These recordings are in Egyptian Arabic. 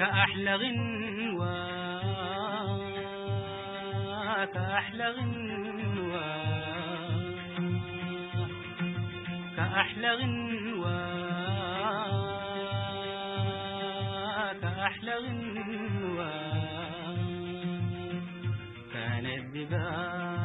كأحلى غنوة كأحلى غنوة كأحلى غنوة كأحلى غنوة كانت ببالي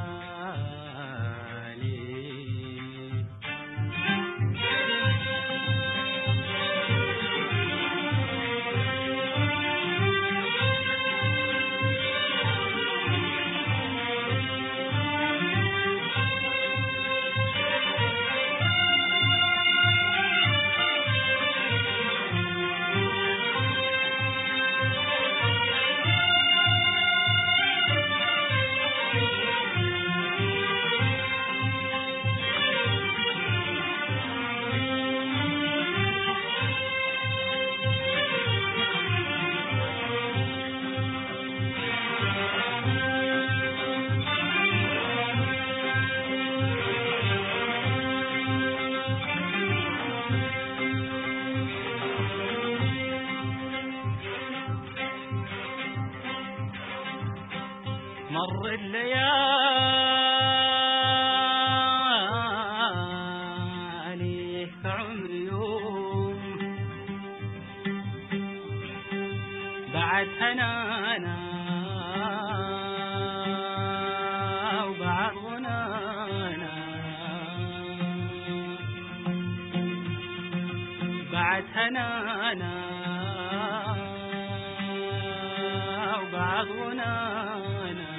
مر الليالي كعمر يوم بعد هنانا وبعد غنانا بعد هنانا وبعد غنانا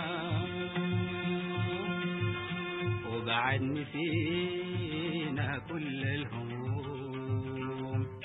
وبعد نسينا كل الهموم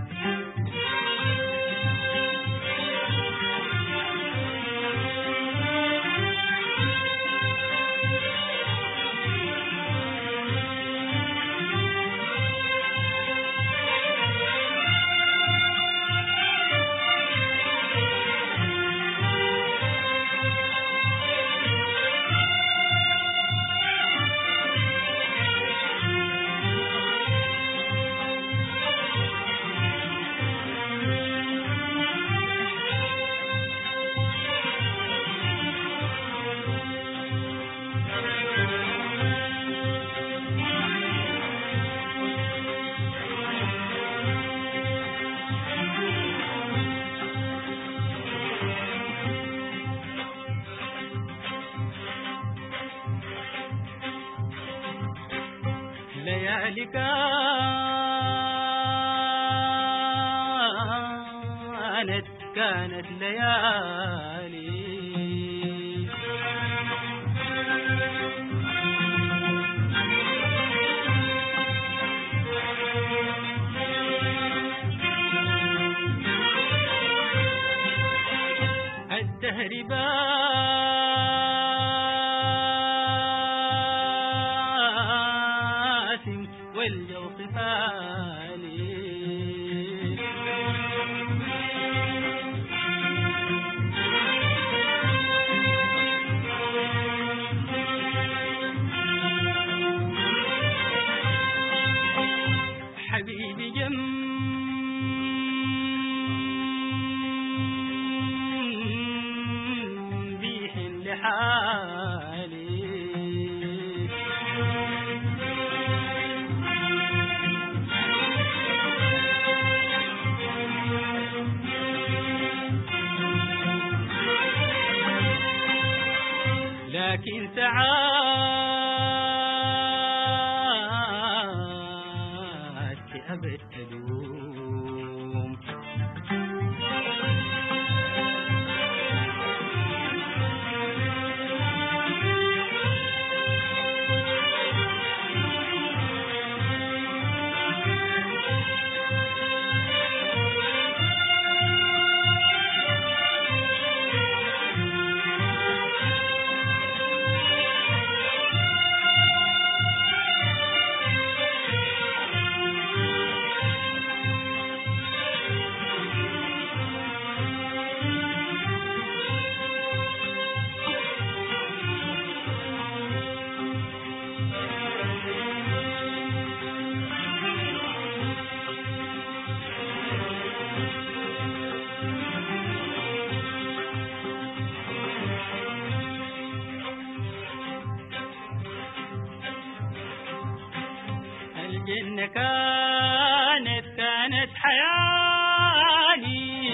ليالي كانت كانت ليالي الدهر باسم والجو خفالي حبيبي جنبي حن لحالي لكن ساعات أبد تدوم الجنة كانت كانت حيالي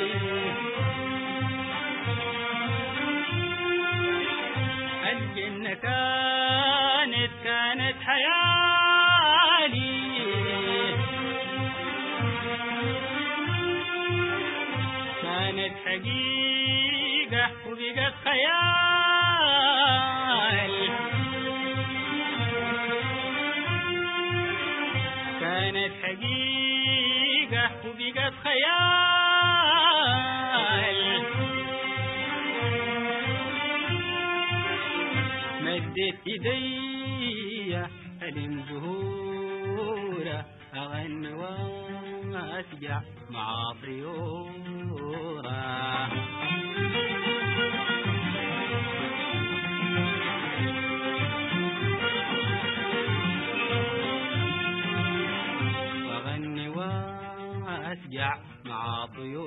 الجنة كانت كانت حيالي كانت حقيقة وبقت خيال كانت حقيقة وبقت خيال مدت ايدي ألم زهورة أغني واسجع مع طيورة وأغني واسجع مع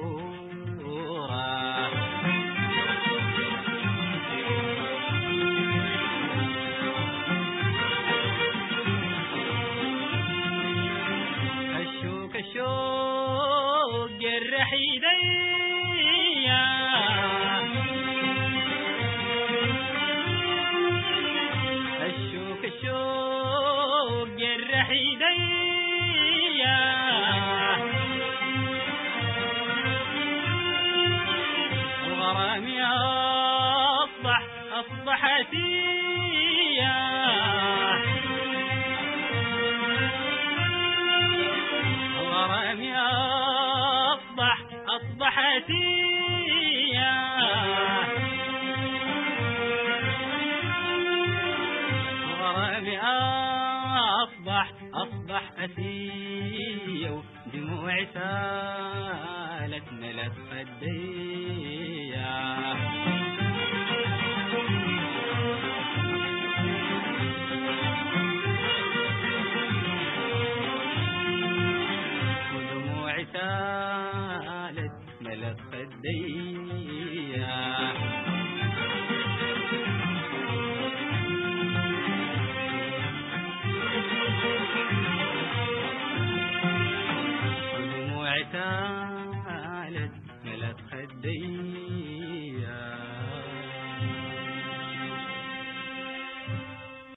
طيورة الشوق الشوق جرح ايديا الشوق الشوق جرح ايديا الغرام اصبح اصبح اسيا الغرام أصبح أصبح أسيا الغرام أصبح أصبح أسيا دموع سالت ملت خديا ودموع سالت ملت خديا